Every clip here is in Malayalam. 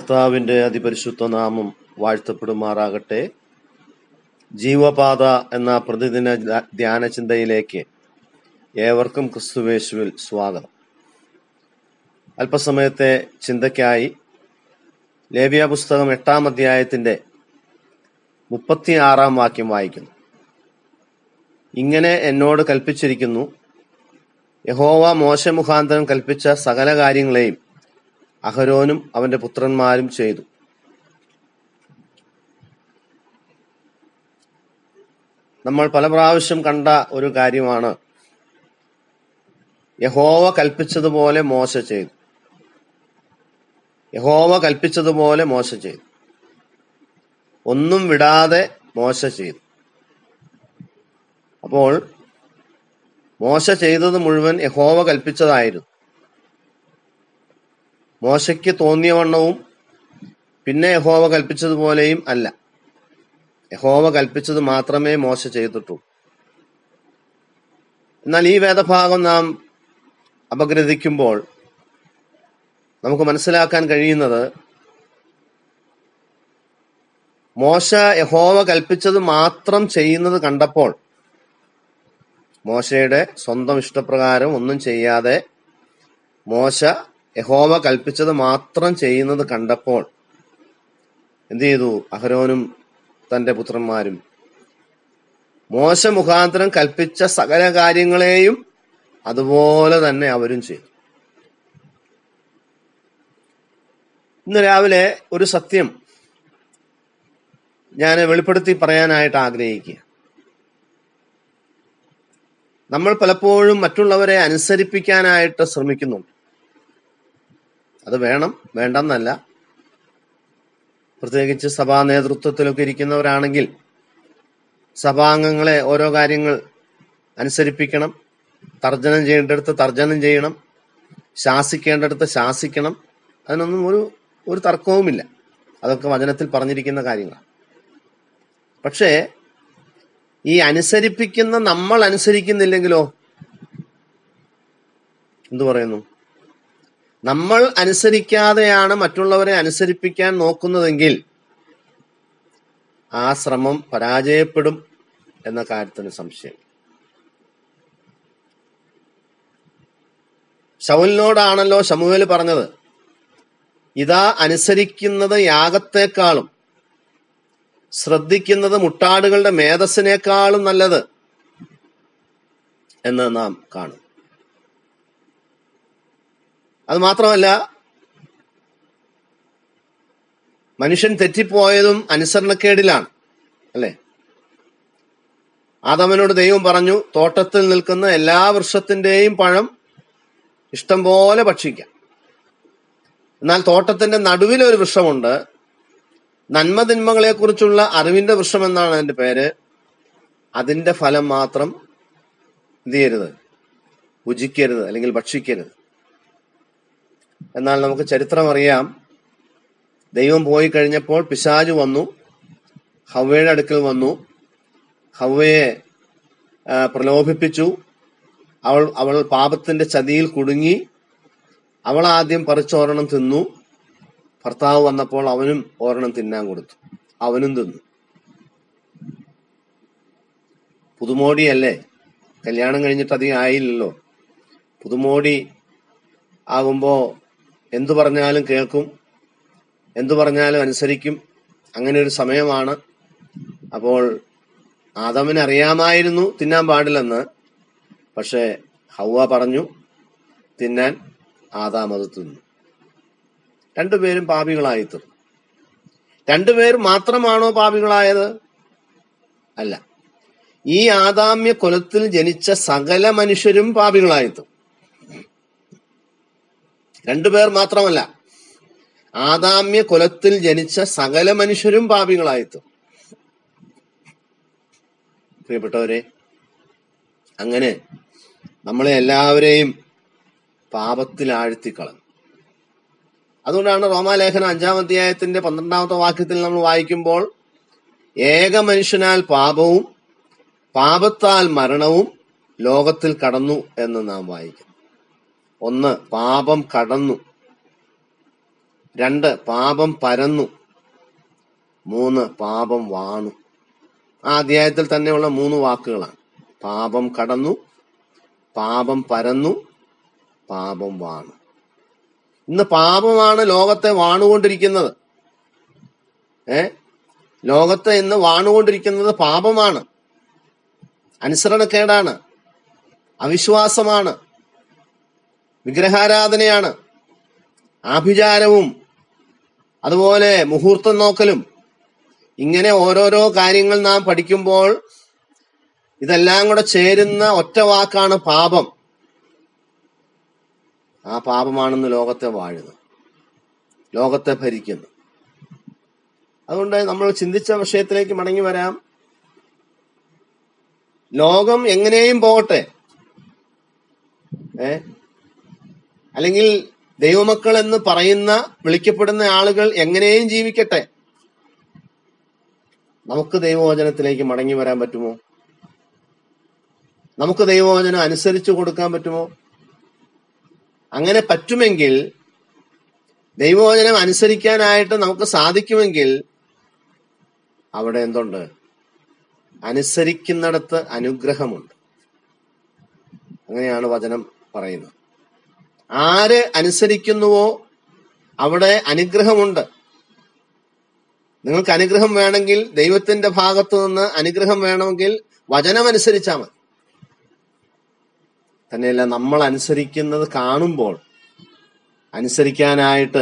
കർത്താവിന്റെ അതിപരിശുദ്ധ നാമം വാഴ്ത്തപ്പെടുമാറാകട്ടെ ജീവപാത എന്ന പ്രതിദിന ധ്യാ- ധ്യാന ചിന്തയിലേക്ക് ഏവർക്കും ക്രിസ്തുവേശുവിൽ സ്വാഗതം അല്പസമയത്തെ ചിന്തയ്ക്കായി ലേവ്യ പുസ്തകം എട്ടാം അധ്യായത്തിന്റെ മുപ്പത്തിയാറാം വാക്യം വായിക്കുന്നു ഇങ്ങനെ എന്നോട് കൽപ്പിച്ചിരിക്കുന്നു യഹോവ മോശ മുഖാന്തരം കൽപ്പിച്ച സകല കാര്യങ്ങളെയും അഹരോനും അവന്റെ പുത്രന്മാരും ചെയ്തു നമ്മൾ പല പ്രാവശ്യം കണ്ട ഒരു കാര്യമാണ് യഹോവ കൽപ്പിച്ചതുപോലെ മോശ ചെയ്തു യഹോവ കൽപ്പിച്ചതുപോലെ മോശ ചെയ്തു ഒന്നും വിടാതെ മോശ ചെയ്തു അപ്പോൾ മോശ ചെയ്തത് മുഴുവൻ യഹോവ കൽപ്പിച്ചതായിരുന്നു മോശയ്ക്ക് തോന്നിയ വണ്ണവും പിന്നെ യഹോവ കൽപ്പിച്ചതുപോലെയും അല്ല യഹോവ കൽപ്പിച്ചത് മാത്രമേ മോശ ചെയ്തിട്ടുള്ളൂ എന്നാൽ ഈ വേദഭാഗം നാം അപഗ്രഥിക്കുമ്പോൾ നമുക്ക് മനസ്സിലാക്കാൻ കഴിയുന്നത് മോശ യഹോവ കൽപ്പിച്ചത് മാത്രം ചെയ്യുന്നത് കണ്ടപ്പോൾ മോശയുടെ സ്വന്തം ഇഷ്ടപ്രകാരം ഒന്നും ചെയ്യാതെ മോശ യഹോവ കൽപ്പിച്ചത് മാത്രം ചെയ്യുന്നത് കണ്ടപ്പോൾ എന്ത് ചെയ്തു അഹരോനും തന്റെ പുത്രന്മാരും മോശ മുഖാന്തരം കൽപ്പിച്ച സകല കാര്യങ്ങളെയും അതുപോലെ തന്നെ അവരും ചെയ്തു ഇന്ന് രാവിലെ ഒരു സത്യം ഞാൻ വെളിപ്പെടുത്തി പറയാനായിട്ട് ആഗ്രഹിക്കുക നമ്മൾ പലപ്പോഴും മറ്റുള്ളവരെ അനുസരിപ്പിക്കാനായിട്ട് ശ്രമിക്കുന്നുണ്ട് അത് വേണം വേണ്ടെന്നല്ല പ്രത്യേകിച്ച് സഭാ നേതൃത്വത്തിലൊക്കെ ഇരിക്കുന്നവരാണെങ്കിൽ സഭാംഗങ്ങളെ ഓരോ കാര്യങ്ങൾ അനുസരിപ്പിക്കണം തർജനം ചെയ്യേണ്ടടുത്ത് തർജനം ചെയ്യണം ശാസിക്കേണ്ടടുത്ത് ശാസിക്കണം അതിനൊന്നും ഒരു ഒരു തർക്കവുമില്ല അതൊക്കെ വചനത്തിൽ പറഞ്ഞിരിക്കുന്ന കാര്യങ്ങളാണ് പക്ഷേ ഈ അനുസരിപ്പിക്കുന്ന നമ്മൾ അനുസരിക്കുന്നില്ലെങ്കിലോ എന്തു പറയുന്നു നമ്മൾ അനുസരിക്കാതെയാണ് മറ്റുള്ളവരെ അനുസരിപ്പിക്കാൻ നോക്കുന്നതെങ്കിൽ ആ ശ്രമം പരാജയപ്പെടും എന്ന കാര്യത്തിന് സംശയം ശൗലിനോടാണല്ലോ ശമുവേൽ പറഞ്ഞത് ഇതാ അനുസരിക്കുന്നത് യാഗത്തെക്കാളും ശ്രദ്ധിക്കുന്നത് മുട്ടാടുകളുടെ മേധസ്സിനേക്കാളും നല്ലത് എന്ന് നാം കാണും അത് മാത്രമല്ല മനുഷ്യൻ തെറ്റിപ്പോയതും അനുസരണക്കേടിലാണ് അല്ലെ ആദമനോട് ദൈവം പറഞ്ഞു തോട്ടത്തിൽ നിൽക്കുന്ന എല്ലാ വൃക്ഷത്തിന്റെയും പഴം ഇഷ്ടം പോലെ ഭക്ഷിക്കാം എന്നാൽ തോട്ടത്തിന്റെ നടുവിൽ ഒരു വൃക്ഷമുണ്ട് നന്മതിന്മകളെ കുറിച്ചുള്ള അറിവിന്റെ വൃക്ഷം എന്നാണ് അതിന്റെ പേര് അതിന്റെ ഫലം മാത്രം എന്ത് ചെയ്യരുത് ഭുജിക്കരുത് അല്ലെങ്കിൽ ഭക്ഷിക്കരുത് എന്നാൽ നമുക്ക് ചരിത്രം അറിയാം ദൈവം പോയി കഴിഞ്ഞപ്പോൾ പിശാജ് വന്നു ഹവ്വയുടെ അടുക്കൽ വന്നു ഹവ്വയെ ആ, പ്രലോഭിപ്പിച്ചു അവൾ അവൾ പാപത്തിന്റെ ചതിയിൽ കുടുങ്ങി അവൾ ആദ്യം പറിച്ചോരണം തിന്നു ഭർത്താവ് വന്നപ്പോൾ അവനും ഓരണം തിന്നാൻ കൊടുത്തു അവനും തിന്നു പുതുമോടിയല്ലേ കല്യാണം കഴിഞ്ഞിട്ട് അധികം ആയില്ലല്ലോ പുതുമോടി ആകുമ്പോ എന്തു പറഞ്ഞാലും കേൾക്കും എന്തു പറഞ്ഞാലും അനുസരിക്കും അങ്ങനെ ഒരു സമയമാണ് അപ്പോൾ ആദമിന് അറിയാമായിരുന്നു തിന്നാൻ പാടില്ലെന്ന് പക്ഷെ ഹൗവ പറഞ്ഞു തിന്നാൻ ആദാം അത് തിന്നു രണ്ടുപേരും പാപികളായി തീർന്നു രണ്ടുപേരും മാത്രമാണോ പാപികളായത് അല്ല ഈ ആദാമ്യ കുലത്തിൽ ജനിച്ച സകല മനുഷ്യരും പാപികളായി തീർന്നു രണ്ടുപേർ മാത്രമല്ല ആദാമ്യ കുലത്തിൽ ജനിച്ച സകല മനുഷ്യരും പാപികളായി തീർന്നു പ്രിയപ്പെട്ടവരെ അങ്ങനെ നമ്മളെ എല്ലാവരെയും പാപത്തിൽ ആഴ്ത്തിക്കളഞ്ഞു അതുകൊണ്ടാണ് റോമാലേഖനം അഞ്ചാം അധ്യായത്തിന്റെ പന്ത്രണ്ടാമത്തെ വാക്യത്തിൽ നമ്മൾ വായിക്കുമ്പോൾ ഏക മനുഷ്യനാൽ പാപവും പാപത്താൽ മരണവും ലോകത്തിൽ കടന്നു എന്ന് നാം വായിക്കും ഒന്ന് പാപം കടന്നു രണ്ട് പാപം പരന്നു മൂന്ന് പാപം വാണു ആ അധ്യായത്തിൽ തന്നെയുള്ള മൂന്ന് വാക്കുകളാണ് പാപം കടന്നു പാപം പരന്നു പാപം വാണു ഇന്ന് പാപമാണ് ലോകത്തെ വാണുകൊണ്ടിരിക്കുന്നത് ഏ ലോകത്തെ ഇന്ന് വാണുകൊണ്ടിരിക്കുന്നത് പാപമാണ് അനുസരണക്കേടാണ് അവിശ്വാസമാണ് വിഗ്രഹാരാധനയാണ് ആഭിചാരവും അതുപോലെ മുഹൂർത്തം നോക്കലും ഇങ്ങനെ ഓരോരോ കാര്യങ്ങൾ നാം പഠിക്കുമ്പോൾ ഇതെല്ലാം കൂടെ ചേരുന്ന ഒറ്റ വാക്കാണ് പാപം ആ പാപമാണെന്ന് ലോകത്തെ വാഴുന്നു ലോകത്തെ ഭരിക്കുന്നു അതുകൊണ്ട് നമ്മൾ ചിന്തിച്ച വിഷയത്തിലേക്ക് മടങ്ങി വരാം ലോകം എങ്ങനെയും പോകട്ടെ ഏ അല്ലെങ്കിൽ ദൈവമക്കൾ എന്ന് പറയുന്ന വിളിക്കപ്പെടുന്ന ആളുകൾ എങ്ങനെയും ജീവിക്കട്ടെ നമുക്ക് ദൈവവചനത്തിലേക്ക് മടങ്ങി വരാൻ പറ്റുമോ നമുക്ക് ദൈവവചനം അനുസരിച്ചു കൊടുക്കാൻ പറ്റുമോ അങ്ങനെ പറ്റുമെങ്കിൽ ദൈവവചനം അനുസരിക്കാനായിട്ട് നമുക്ക് സാധിക്കുമെങ്കിൽ അവിടെ എന്തുണ്ട് അനുസരിക്കുന്നിടത്ത് അനുഗ്രഹമുണ്ട് അങ്ങനെയാണ് വചനം പറയുന്നത് ആര് അനുസരിക്കുന്നുവോ അവിടെ അനുഗ്രഹമുണ്ട് നിങ്ങൾക്ക് അനുഗ്രഹം വേണമെങ്കിൽ ദൈവത്തിന്റെ ഭാഗത്തു നിന്ന് അനുഗ്രഹം വേണമെങ്കിൽ വചനം അനുസരിച്ചാൽ മതി തന്നെയല്ല നമ്മൾ അനുസരിക്കുന്നത് കാണുമ്പോൾ അനുസരിക്കാനായിട്ട്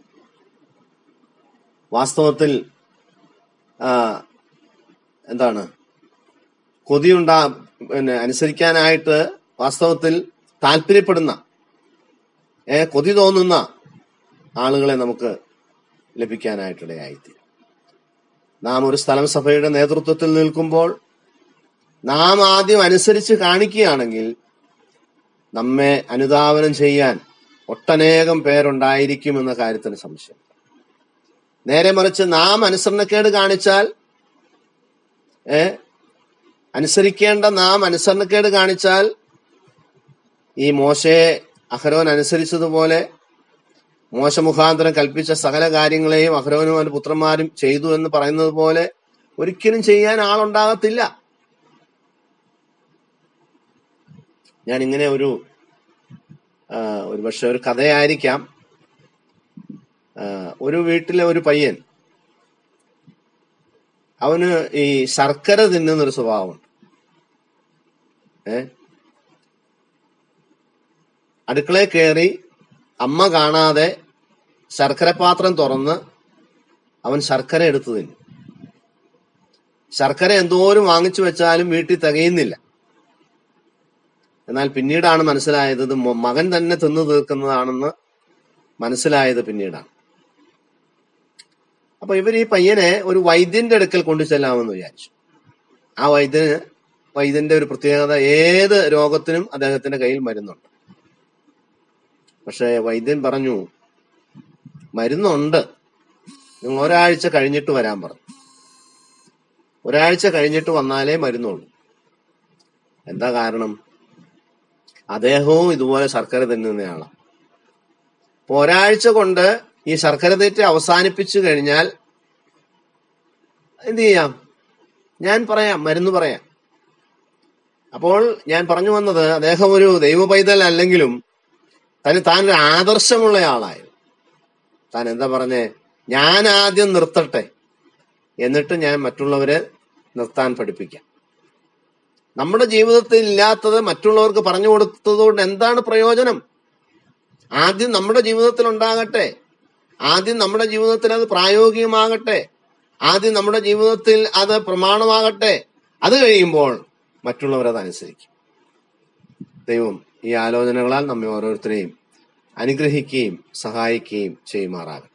വാസ്തവത്തിൽ ആ, എന്താണ് കൊതിയുണ്ടാ പിന്നെ അനുസരിക്കാനായിട്ട് വാസ്തവത്തിൽ താല്പര്യപ്പെടുന്ന ഏ കൊതി തോന്നുന്ന ആളുകളെ നമുക്ക് ലഭിക്കാനായിട്ടിടയായിത്തീരും നാം ഒരു സ്ഥലം സഭയുടെ നേതൃത്വത്തിൽ നിൽക്കുമ്പോൾ നാം ആദ്യം അനുസരിച്ച് കാണിക്കുകയാണെങ്കിൽ നമ്മെ അനുധാവനം ചെയ്യാൻ ഒട്ടനേകം പേരുണ്ടായിരിക്കുമെന്ന കാര്യത്തിന് സംശയം നേരെ മറിച്ച് നാം അനുസരണക്കേട് കാണിച്ചാൽ ഏ അനുസരിക്കേണ്ട നാം അനുസരണക്കേട് കാണിച്ചാൽ ഈ മോശയെ അഹരോൻ അനുസരിച്ചതുപോലെ മോശ മുഖാന്തരം കൽപ്പിച്ച സകല കാര്യങ്ങളെയും അഹരോനും അവന്റെ പുത്രന്മാരും ചെയ്തു എന്ന് പറയുന്നത് പോലെ ഒരിക്കലും ചെയ്യാൻ ആളുണ്ടാകത്തില്ല ഞാൻ ഇങ്ങനെ ഒരു ആ, ഒരു പക്ഷെ ഒരു കഥയായിരിക്കാം ആ, ഒരു വീട്ടിലെ ഒരു പയ്യൻ അവന് ഈ ശർക്കര തിന്നുന്നൊരു സ്വഭാവമുണ്ട് ഏ അടുക്കളയിൽ കയറി അമ്മ കാണാതെ ശർക്കര പാത്രം തുറന്ന് അവൻ ശർക്കര എടുത്തു തിന്നു ശർക്കര എന്തോരം വാങ്ങിച്ചു വെച്ചാലും വീട്ടിൽ തികയുന്നില്ല എന്നാൽ പിന്നീടാണ് മനസ്സിലായത് ഇത് മൊ- മകൻ തന്നെ തിന്നു തീർക്കുന്നതാണെന്ന് മനസ്സിലായത് പിന്നീടാണ് അപ്പൊ ഇവർ ഈ പയ്യനെ ഒരു വൈദ്യന്റെ അടുക്കൽ കൊണ്ടു ചെല്ലാമെന്ന് വിചാരിച്ചു ആ വൈദ്യന് വൈദ്യന്റെ ഒരു പ്രത്യേകത ഏത് രോഗത്തിനും അദ്ദേഹത്തിന്റെ കയ്യിൽ മരുന്നുണ്ട് പക്ഷെ വൈദ്യൻ പറഞ്ഞു മരുന്നുണ്ട് നിങ്ങൾ ഒരാഴ്ച കഴിഞ്ഞിട്ട് വരാൻ പറഞ്ഞു ഒരാഴ്ച കഴിഞ്ഞിട്ട് വന്നാലേ മരുന്നുള്ളൂ എന്താ കാരണം അദ്ദേഹവും ഇതുപോലെ ശർക്കര തിന്നുന്നയാളാണ് അപ്പൊ ഒരാഴ്ച കൊണ്ട് ഈ ശർക്കര തെറ്റ് അവസാനിപ്പിച്ചു കഴിഞ്ഞാൽ എന്ത് ചെയ്യാം ഞാൻ പറയാം മരുന്ന് പറയാം അപ്പോൾ ഞാൻ പറഞ്ഞു വന്നത് അദ്ദേഹം ഒരു ദൈവ പൈതൽ അല്ലെങ്കിലും തന്നെ താൻ ഒരു ആദർശമുള്ള ആളായിരുന്നു താൻ എന്താ പറഞ്ഞേ ഞാൻ ആദ്യം നിർത്തട്ടെ എന്നിട്ട് ഞാൻ മറ്റുള്ളവരെ നിർത്താൻ പഠിപ്പിക്കാം നമ്മുടെ ജീവിതത്തിൽ ഇല്ലാത്തത് മറ്റുള്ളവർക്ക് പറഞ്ഞു കൊടുത്തതുകൊണ്ട് എന്താണ് പ്രയോജനം ആദ്യം നമ്മുടെ ജീവിതത്തിൽ ഉണ്ടാകട്ടെ ആദ്യം നമ്മുടെ ജീവിതത്തിൽ അത് പ്രായോഗികമാകട്ടെ ആദ്യം നമ്മുടെ ജീവിതത്തിൽ അത് പ്രമാണമാകട്ടെ അത് കഴിയുമ്പോൾ മറ്റുള്ളവർ അത് അനുസരിക്കും ദൈവം ഈ ആലോചനകളാൽ നമ്മെ ഓരോരുത്തരെയും അനുഗ്രഹിക്കുകയും സഹായിക്കുകയും ചെയ്യുമാറാകട്ടെ